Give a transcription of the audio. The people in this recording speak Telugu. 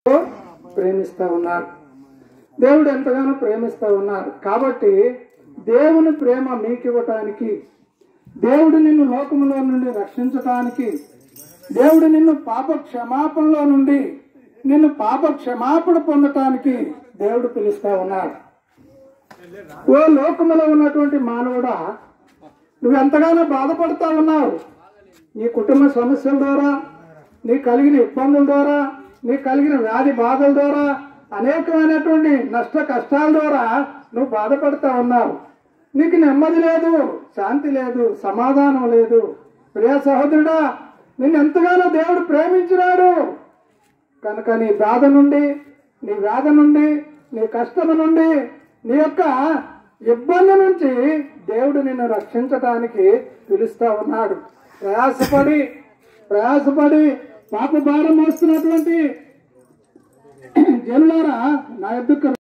ప్రేమిస్తా ఉన్నారు దేవుడు ఎంతగానో ప్రేమిస్తా ఉన్నారు కాబట్టి దేవుని ప్రేమ మీకు ఇవ్వటానికి దేవుడు నిన్ను లోకములో నుండి రక్షించటానికి దేవుడు నిన్ను పాప క్షమాపణలో నుండి నిన్ను పాప క్షమాపణ పొందటానికి దేవుడు పిలుస్తా ఉన్నాడు ఓ లోకములో ఉన్నటువంటి మానవుడా నువ్వు ఎంతగానో బాధపడతా ఉన్నావు నీ కుటుంబ సమస్యల ద్వారా నీ కలిగిన ఇబ్బందుల ద్వారా నీ కలిగిన వ్యాధి బాధల ద్వారా అనేకమైనటువంటి నష్ట కష్టాల ద్వారా నువ్వు బాధపడతా ఉన్నావు నీకు నెమ్మది లేదు శాంతి లేదు సమాధానం లేదు ప్రియ సహోదరుడా నిన్ను ఎంతగానో దేవుడు ప్రేమించినాడు కనుక నీ బాధ నుండి నీ వ్యాధి నుండి నీ కష్టం నుండి నీ యొక్క ఇబ్బంది నుంచి దేవుడు నిన్ను రక్షించడానికి పిలుస్తా ఉన్నాడు ప్రయాసపడి ప్రయాసపడి పాప భారం మోస్తున్నటువంటి జనులారా నా ఎద్దుకు